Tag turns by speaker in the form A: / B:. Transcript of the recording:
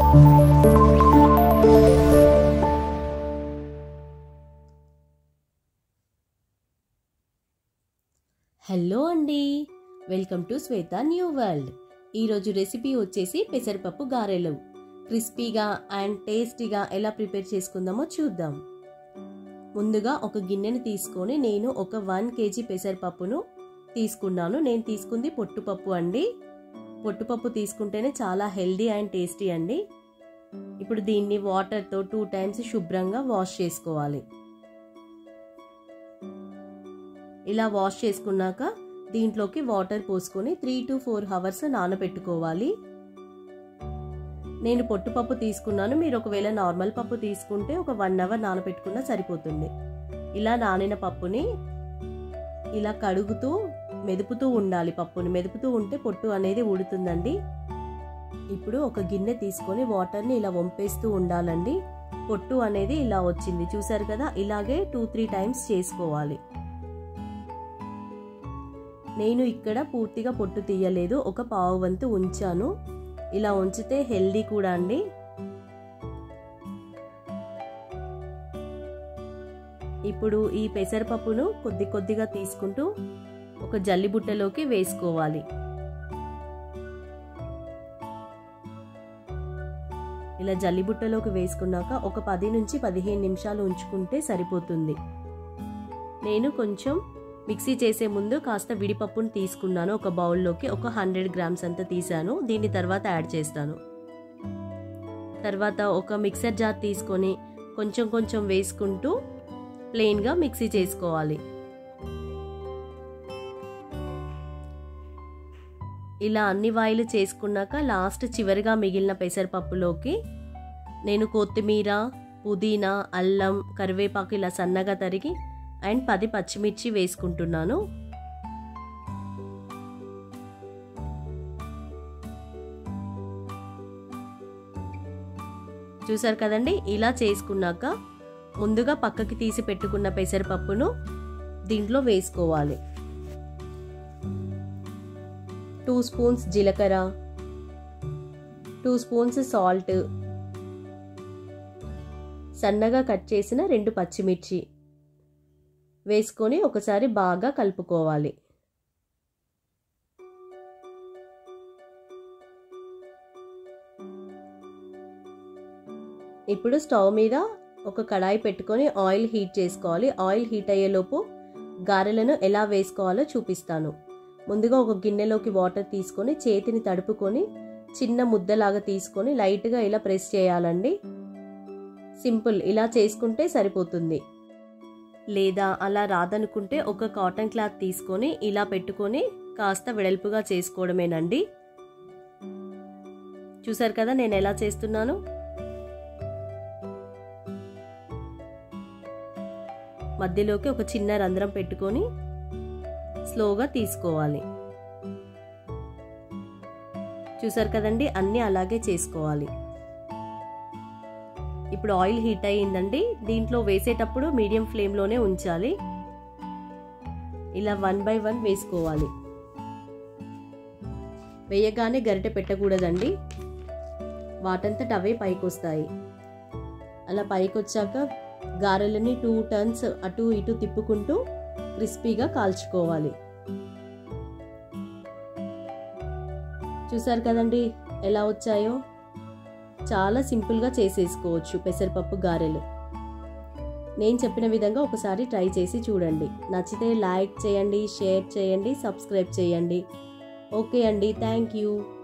A: hello అండి welcome to Shweta new world ఈరోజు recipe వచ్చేసి పెసరపప్పు గారెలు క్రిస్పీగా అండ్ టేస్టీగా ఎలా ప్రిపేర్ చేసుకుందామో చూద్దాం ముందుగా ఒక గిన్నెని తీసుకొని నేను ఒక వన్ కేజీ పెసరపప్పును తీసుకున్నాను నేను తీసుకుంది పొట్టుపప్పు అండి పొట్టుపప్పు తీసుకుంటేనే చాలా హెల్దీ అండ్ టేస్టీ అండి ఇప్పుడు దీన్ని వాటర్తో టూ టైమ్స్ శుభ్రంగా వాష్ చేసుకోవాలి ఇలా వాష్ చేసుకున్నాక దీంట్లోకి వాటర్ పోసుకొని త్రీ టు ఫోర్ అవర్స్ నానబెట్టుకోవాలి నేను పొట్టుపప్పు తీసుకున్నాను మీరు ఒకవేళ నార్మల్ పప్పు తీసుకుంటే ఒక వన్ అవర్ నానబెట్టుకున్నా సరిపోతుంది ఇలా నానిన పప్పుని ఇలా కడుగుతూ మెదుపుతూ ఉండాలి పప్పుని మెదుపుతూ ఉంటే పొట్టు అనేది ఉడుతుందండి ఇప్పుడు ఒక గిన్నె తీసుకొని వాటర్ని ఇలా వంపేస్తూ ఉండాలండి పొట్టు అనేది ఇలా వచ్చింది చూసారు కదా ఇలాగే టూ త్రీ టైమ్స్ చేసుకోవాలి నేను ఇక్కడ పూర్తిగా పొట్టు తీయలేదు ఒక పావు వంతు ఉంచాను ఇలా ఉంచితే హెల్దీ కూడా అండి ఇప్పుడు ఈ పెసరపప్పును కొద్ది కొద్దిగా తీసుకుంటూ ఒక జల్లి బుట్టలోకి వేసుకోవాలి ఇలా జల్లి బుట్టలోకి వేసుకున్నాక ఒక పది నుంచి పదిహేను నిమిషాలు ఉంచుకుంటే సరిపోతుంది నేను కొంచెం మిక్సీ చేసే ముందు కాస్త విడిపప్పును తీసుకున్నాను ఒక బౌల్లోకి ఒక హండ్రెడ్ గ్రామ్స్ అంతా తీసాను దీన్ని తర్వాత యాడ్ చేస్తాను తర్వాత ఒక మిక్సర్ జార్ తీసుకొని కొంచెం కొంచెం వేసుకుంటూ ప్లెయిన్గా మిక్సీ చేసుకోవాలి ఇలా అన్ని వాయిలు చేసుకున్నాక లాస్ట్ చివరిగా మిగిలిన పెసరపప్పులోకి నేను కొత్తిమీర పుదీనా అల్లం కరివేపాకు ఇలా సన్నగా తరిగి అండ్ పది పచ్చిమిర్చి వేసుకుంటున్నాను చూసారు కదండి ఇలా చేసుకున్నాక ముందుగా పక్కకి తీసి పెట్టుకున్న పెసరపప్పును దీంట్లో వేసుకోవాలి టూ స్పూన్స్ జీలకర్ర టూ స్పూన్స్ సాల్ట్ సన్నగా కట్ చేసిన రెండు పచ్చిమిర్చి వేసుకొని ఒకసారి బాగా కలుపుకోవాలి ఇప్పుడు స్టవ్ మీద ఒక కడాయి పెట్టుకొని ఆయిల్ హీట్ చేసుకోవాలి ఆయిల్ హీట్ అయ్యేలోపు గారెలను ఎలా వేసుకోవాలో చూపిస్తాను ముందుగా ఒక గిన్నెలోకి వాటర్ తీసుకొని చేతిని తడుపుకొని చిన్న ముద్దలాగా తీసుకొని లైట్గా ఇలా ప్రెస్ చేయాలండి సింపుల్ ఇలా చేసుకుంటే సరిపోతుంది లేదా అలా రాదనుకుంటే ఒక కాటన్ క్లాత్ తీసుకొని ఇలా పెట్టుకొని కాస్త వెడల్పుగా చేసుకోవడమేనండి చూసారు కదా నేను ఎలా చేస్తున్నాను మధ్యలోకి ఒక చిన్న రంధ్రం పెట్టుకొని స్లోగా తీసుకోవాలి చూసారు కదండి అన్నీ అలాగే చేసుకోవాలి ఇప్పుడు ఆయిల్ హీట్ అయ్యిందండి దీంట్లో వేసేటప్పుడు మీడియం ఫ్లేమ్లోనే ఉంచాలి ఇలా వన్ బై వన్ వేసుకోవాలి వేయగానే గరిటె పెట్టకూడదండి వాటంతట అవే పైకి వస్తాయి అలా పైకి వచ్చాక గారెలని టూ టర్న్స్ అటు ఇటు తిప్పుకుంటూ క్రిస్పీగా కాల్చుకోవాలి చూసారు కదండి ఎలా వచ్చాయో చాలా సింపుల్గా చేసేసుకోవచ్చు పెసరపప్పు గారెలు నేను చెప్పిన విధంగా ఒకసారి ట్రై చేసి చూడండి నచ్చితే లైక్ చేయండి షేర్ చేయండి సబ్స్క్రైబ్ చేయండి ఓకే అండి థ్యాంక్ యూ